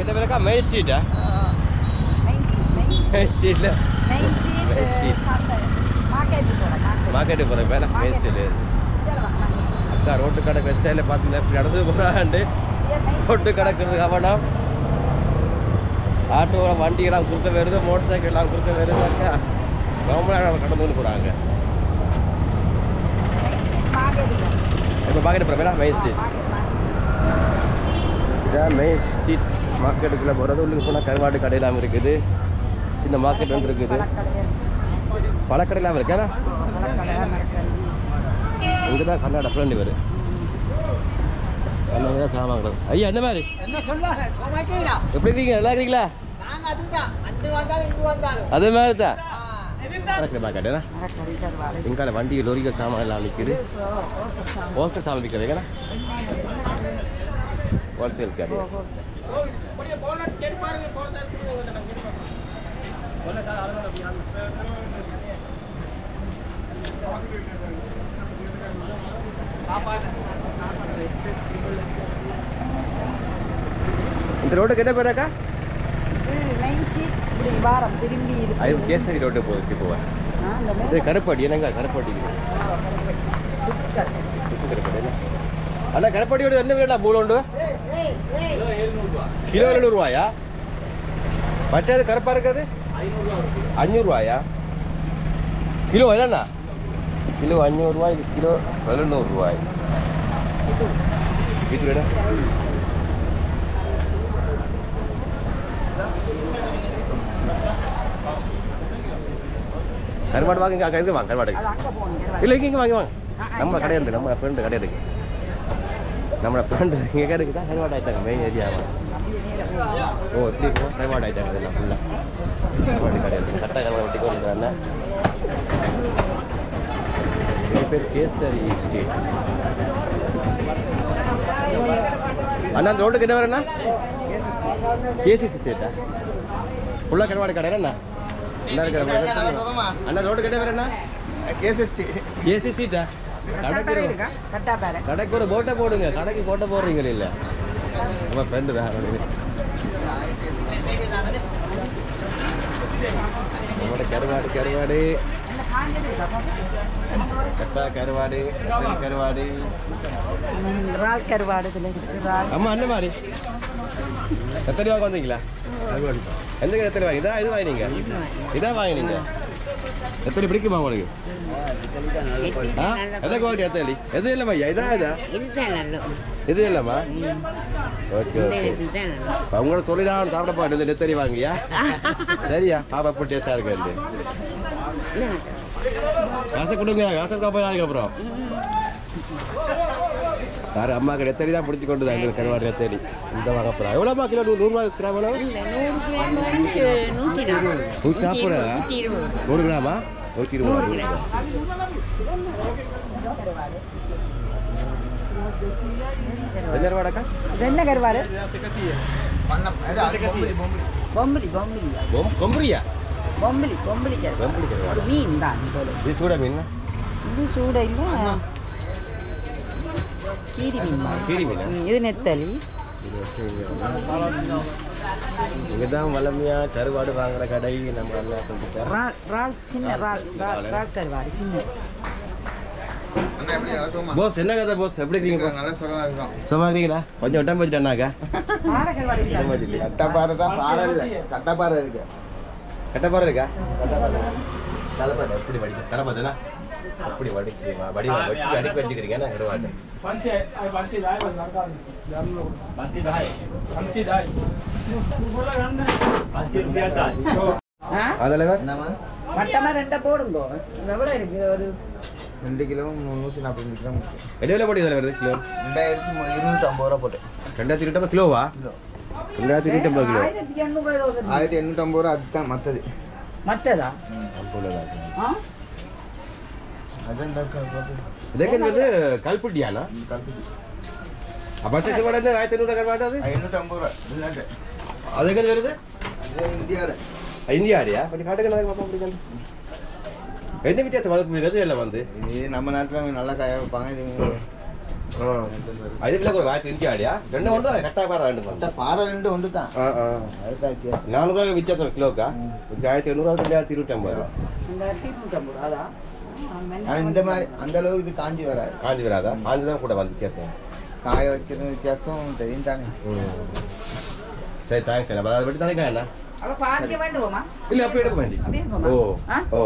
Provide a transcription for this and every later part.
என்ன பேருக்கா மெயின் ஸ்ட்ரீட்டா மெயின் மெயின் மெயின் ஸ்ட்ரீட்ல மெயின் Main street. மார்க்கெட் போற மார்க்கெட் மார்க்கெட்டு போகிறேன் வேணா மெயின் ஸ்ட்ரீட் அக்கா ரோட்டு கடை ஸ்டைலில் பார்த்து இப்படி நடந்து போகிறாண்டு ரோட்டு கிடக்கிறது கவனம் ஆட்டோ வண்டியெல்லாம் குறுக்க வருது மோட்டர் சைக்கிள்லாம் குறுக்க வருது அக்கா ரொம்ப நேரம் கடந்து வந்து போகிறாங்க இப்போ மார்க்கெட் போகிறேன் மெயின் ஸ்ட்ரீட் இதான் மெயின் ஸ்ட்ரீட் மார்க்கெட்டுக்குள்ளே போகிறது உள்ளுக்கு போனால் கருவாடு கடையெல்லாம் இருக்குது சின்ன மார்க்கெட் ஒன்று இருக்குது பழக்கடையெல்லாம் இருக்கேனா இங்கே தான் கர்நாடகா ஃப்ரெண்டு வரும் கண்ணாடி தான் சாமான் ஐயா என்ன மாதிரி என்ன சொல்லுவாங்க சொன்னாக்கீடா எப்படி இருக்கீங்க நல்லா இருக்கீங்களா நாங்க அதுதான் அண்டு வந்தாலும் இங்கு வந்தாலும் அதே மாதிரி தான் ஆ. கணக்கில் மார்க்கெட்டேனா இங்கால வண்டி லொரிகள் சாமான் எல்லாம் நிற்குது ஹோல்சேல் சாமான் விற்கிறதுங்களா ஹோல்சேல் கடை இந்த ரோட்டுக்கு என்ன பேராக்கா மெயின் ஸ்ட்ரீட் இப்படி வாரம் திரும்பி அது இருக்கு கேசரி ரோட்டு போகுது போவேன் ஆ, இந்த இது மெயின் கருப்பாடி என்னங்க கருப்பாடி சுத்தல். சுத்து கருப்பாடி என்ன அண்ணா கருப்பாடியோட என்ன வேடா மூணு உண்டு கிலோ எழுநூறு ரூபாயா மற்றது கருப்பா இருக்காது அஞ்சூறு ரூபாயா கிலோ என்னண்ணா கிலோ அஞ்சூறு ரூபாய் இது கிலோ எழுநூறு ரூபாய் இது வேணா கருவாடு வாங்க இங்க இது வாங்க கருவாடு அது அங்க போகணும் இல்ல இங்க இங்க வாங்க வாங்க நம்ம கடை இருக்கு நம்ம ஃப்ரெண்டு கடை இருக்கு நம்ம ஃப்ரெண்டு இங்க கடை இருக்குதா கருவாடு ஆயிட்டாங்க மெயின் ஏரியா ஓ எப்படி இருக்கும் கருவாடு ஆயிட்டாங்க இதெல்லாம் ஃபுல்லா கருவாடு கடை இருக்கு சட்டை கடை ஒட்டி கொண்டு வந்தேன் இது பேர் கேசரி ஸ்ட்ரீட் அண்ணா அந்த ரோட்டுக்கு என்ன வரேண்ணா கேசி ஸ்ட்ரீட்டா ஃபுல்லாக கருவாடு கடை என்ன என்ன இருக்கு அண்ணா ரோட்டுக்கு என்ன வரேண்ணா கேசஸ்டி கேசி ஸ்ட்ரீட்டா கடைக்கு ஒரு- கட்டா பேர கடைக்கு ஒரு போட்டை போடுங்க கடைக்கு கோட்டை போடுறீங்க இல்ல நம்ம ஃப்ரெண்டு தான் நம்மளோட கருவாடு கருவாடு கட்டா கருவாடு கத்தரி கருவாடு இறால் கருவாடு இதில் இருக்கு இறால் அம்மா அண்ணன் மாதிரி எத்தனை ரூபாய்க்கு வந்தீங்களா எந்த எத்தனை வாங்கி இதா இது வாங்கினீங்க இதா வாங்கினீங்க எத்தனை பிடிக்குமா உங்களுக்கு ஆ எதை குவாலிட்டி எத்தனை எது இல்லைம்மா இதா இதா இதுதான் நல்லது இது இல்லைம்மா ஓகே ஓகே இதுதான் நல்லது அவங்களோட சொல்லி நான் சாப்பிட போறேன் இந்த நெத்தரி வாங்கியா சரியா பாப்பா எப்படி டேஸ்டா இருக்கு காசை கொடுங்க காசை கொடுக்க அதுக்கப்புறம் சார் அம்மாக்கு நெத்தடி தான் பிடிச்சி கொண்டு தான் கருவாடு நெத்தடி இந்த வாங்க போகிறா எவ்வளோமா கிலோ நூறு நூறுரூவா கிராம் எவ்வளோ நூறு கிராம் வந்து நூற்றி நாற்பது நூற்றி நாற்பது நூற்றி இருபது நூறு கிராமா நூற்றி இருபது நூறு கிராம் என்ன ரூபாடக்கா இது என்ன கருவாடு வண்ணம் அது அது பொம்பளை பொம்பளை பொம்பளி பொம்பளி கொம்புரியா பொம்பளி பொம்பளி கருவாடு கொம்புரி கருவாடு ஒரு மீன் தான் போல இது சூட மீன் இது சூட இல்லை கீரி மீன் மாதிரி. கீரி மீனா ம், இது நெத்தலி இங்கே தான் வளமையா கருவாடு வாங்குற கடை நம்ம எல்லாம் சொல்லிட்டோம் இறால் இறால் சின்ன இறால் இறால் இறால் கருவாடு சின்ன அண்ணா எப்படி நல்லா சும்மா போஸ் என்ன கதை போஸ் எப்படி இருக்கீங்க போஸ் நல்ல சுகமா இருக்கும் சும்மா இருக்கீங்களா கொஞ்சம் உடம்பு வச்சுட்டானாக்கா பாறை கருவாடு இருக்கா? உடம்பு வச்சுட்டு கட்டப்பாறை தான் பாறை இல்ல கட்டப்பாறை இருக்கு கட்டப்பாறை இருக்கா கட்டப்பாறை தலைப்பாறை எப்படி வடிக்க தரப்பாத்தனா அப்படி வடிக்கு வடிவா வெட்டி அடிக்க வச்சுக்கிறீங்க நான் கருவாடு Fancy, ay, fancy dai, mas não tá. Fancy dai. Fancy dai. Fancy rupiah dai. ஆ? அதில் என்னம்மா மட்டமா ரெண்டை போடுங்க எவ்வளோ இருக்கு ஒரு ரெண்டு கிலோ நூற்றி நாற்பத்தஞ்சு கிராம் என்ன விலை போட்டு இதில் வருது கிலோ ரெண்டாயிரத்தி இருநூத்தி ஐம்பது ரூபா போட்டு ரெண்டாயிரத்தி இருபத்தொம்பது கிலோவா கிலோ ரெண்டாயிரத்தி இருபத்தொம்பது கிலோ ஆயிரத்தி எண்ணூறு வருது. ஆயிரத்தி எண்ணூத்தி ஐம்பது ரூபா அதுதான் மற்றது மற்றதா ஆ? அதுதான் இந்த க- பார்த்து. ಇದಕ್ಕೆ வந்து கல்புட்டியானா இந்த கல்பி. அப்போ கருவாடு வந்து ஆயிரத்தி ஐநூறு கருவாடு அது ஐநூத்தி ஐம்பது ரூபா வெளிநாட்டு அதுக்கு வருது இது இந்தியாவில் இந்தியா ஆடியா கொஞ்சம் காட்டுங்க பாப்பா அப்படி என்ன வித்தியாசம் அதுக்கு எது இல்லை வந்து இது நம்ம நாட்டில் நல்லா காய வைப்பாங்க இது அது இல்லை ஒரு வாய்த்து இஞ்சி ஆடியா ரெண்டு ஒன்று கரெக்டாக பாரு ரெண்டு மற்ற பாறை ரெண்டு ஒன்று தான் ஆ ஆ அதுதான் வித்தியாசம் நானூறுரூவா வித்தியாசம் கிலோக்கா இதுக்கு ஆயிரத்தி எண்ணூறுவா ரெண்டாயிரத்தி இருபத்தொம்பது ரூபா ரெண்டாயிரத்தி நூற்றம்பது ரூபா அதான் ஆனால் இந்த மாதிரி அந்த அளவுக்கு இது காஞ்சி வராது காஞ்சி வராதா காஞ்சி தான் கூட வந்து வித்தியாசம் காய வைக்கிறது வித்தியாசம் தெரியும் தானே ம். சரி தேங்க்ஸ் அண்ணா அதை விட்டு தானே என்ன அவ பாதிக்க வேண்டுவோமா இல்லை அப்படி எடுக்க வேண்டி அப்படியே இருக்குமா? ஓ ஆ? ஓ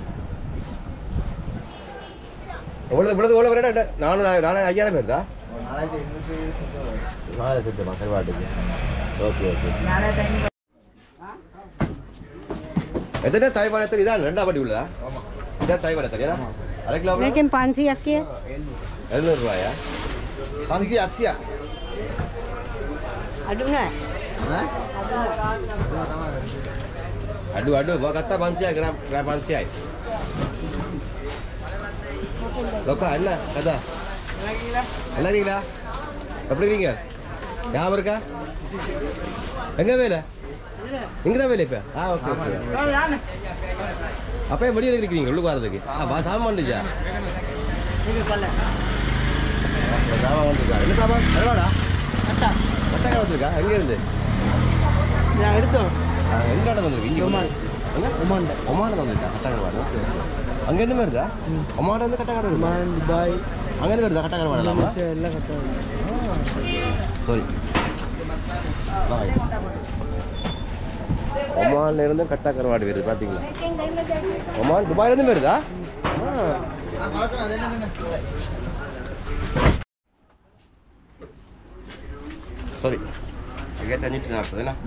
இவ்வளவு இவ்வளவு எவ்வளோ வரடா நானூறு நானூறு ஐயாயிரம் பேருதா ஒரு நாலாயிரத்தி எண்ணூற்றி சுத்தம் வரும். நாலு சுத்தமா கருவாட்டுக்கு ஓகே ஓகே நாலாயிரத்தி ஐநூறு ஆ? எத்தனை தாய்வான எத்தனை இதான் ரெண்டா பட்டி உள்ளதா ஆமாம் இதான் தாய்வான தெரியா அரை கிலோ लेकिन पाँच सौ की है எண்ணூறு எழுநூறு ரூபாயா பஞ்சு அரிசியா अडूंगा ஆ? Aduh, aduh, bawa kata panciai, kena kena panciai. Loka, என்ன கதா நல்லா இருக்கீங்களா எப்படி இருக்கீங்க ஞாபகம் இருக்கா எங்க வேலை இங்க தான் வேலை இப்ப ஆ ஓகே ஓகே அவ்வளவுதானே? அப்பயே வெளியில இருக்கிறீங்க உள்ளுக்கு வரதுக்கு ஆ பா சாமான் வந்துச்சா இது கொள்ள. சாமான் வந்துருக்கா என்ன சாமான் எவ்வளோடா அட்டா. கட்டாக வந்திருக்கா எங்க இருந்து நான் எடுத்தோம் ஆ, எங்க இடம் வந்திருக்கு இங்க ஒமான். எங்க ஒமான்ல. ஒமான வந்துருக்கா கட்டாக ஓகே ஓகே அங்க என்ன வருதா ஒமான வந்து கட்டாக ஒமான் துபாய் அங்கே வருதா கட்டாக வரலாமா எல்லாம் கட்டாது சாரி பாய் ஒமான்ல இருந்து கட்டா கருவாடு வருது பாத்தீங்களா ஒமான் துபாயில இருந்து வருதா ஆ, பழக்கம் அது என்னதுன்னு இல்லை. சாரி ஐயாயிரத்தி அஞ்சூற்றி நாற்பது என்ன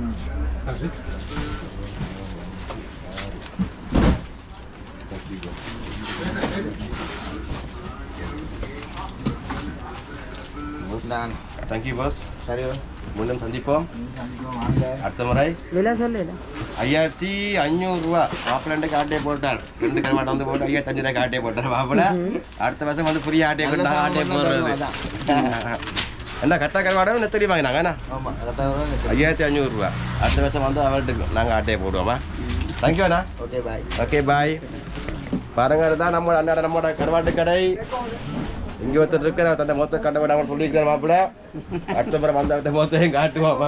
நான் தேங்க்யூ பாஸ் சரி மீண்டும் சந்திப்போம் சந்திப்போம் வாங்க அடுத்த முறை விலை சொல்லு ஐயாயிரத்தி அஞ்சூறு ரூபா மாப்பிள்ளை ரெண்டு ஆட்டையை போட்டார் ரெண்டு கருவாட்டை வந்து போட்டு ஐயாயிரத்தி அஞ்சூறு ரூபாய்க்கு ஆட்டையை போட்டார் மாப்பிள்ளை அடுத்த வருஷம் வந்து புரிய ஆட்டையை நல்ல கொண்டு ஆட்டையை சாமான் போடுறது அதான். என்ன கட்டா கருவாடும் நெத்தடி வாங்கினாங்க என்ன ஆமாம் கரெக்டாக ஐயாயிரத்தி அஞ்சூறு ரூபா அடுத்த வருஷம் வந்து அவர்கிட்ட நாங்கள் ஆட்டையை போடுவோமா தேங்க்யூ அண்ணா ஓகே பாய் ஓகே பாய் பாருங்க இதுதான் நம்ம அண்ணாட நம்மளோட கருவாட்டு கடை இங்க ஒருத்தர் இருக்கிற தந்த மொத்த கடை விட அவன் சொல்லியிருக்கிற மாப்பிள்ள அடுத்த முறை வந்த அடுத்த மொத்தையும் காட்டுவாமா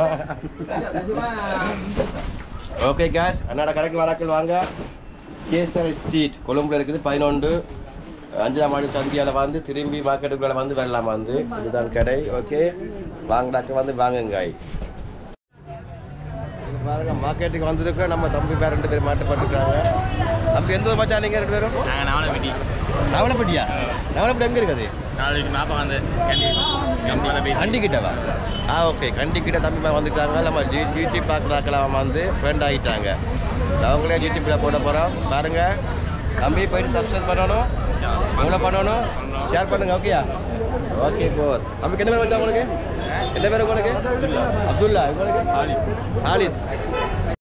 ஓகே கேஷ் அண்ணாட கடைக்கு வராக்கள் வாங்க கேசர் ஸ்ட்ரீட் கொழும்புல இருக்குது பதினொன்று அஞ்சாம் மாடி தந்தியால வந்து திரும்பி மார்க்கெட்டுக்குள்ள வந்து வரலாம் வந்து இதுதான் கடை ஓகே வாங்கடாக்க வந்து வாங்குங்காய் இங்க பாருங்க மார்க்கெட்டுக்கு வந்திருக்க நம்ம தம்பி பேர் ரெண்டு பேர் மாட்டப்பட்டிருக்காங்க தம்பி எந்த ஊர் மச்சான் நீங்க ரெண்டு பேரும் நாங்கள் நாவலப்பட்டி நவலப்பட்டியா நவலப்பட்டி எங்க இருக்குது நாளைக்கு நாற்பது வந்து கேண்டி கம்பெனியில் போய் கண்டி கிட்டவா ஆ ஓகே கண்டி கிட்ட தம்பி மாதிரி வந்துட்டாங்க நம்ம ஜி யூடியூப் பார்க்குறாக்கலாம் வந்து ஃப்ரெண்ட் ஆகிட்டாங்க அவங்களே யூடியூப்பில் போட போகிறோம் பாருங்க தம்பி போயிட்டு சப்ஸ்கிரைப் பண்ணணும் எவ்வளோ பண்ணணும் ஷேர் பண்ணுங்க ஓகேயா ஓகே போர் தம்பிக்கு என்ன பேர் வச்சா உங்களுக்கு என்ன பேர் உங்களுக்கு அப்துல்லா உங்களுக்கு ஹாலித் ஹாலித்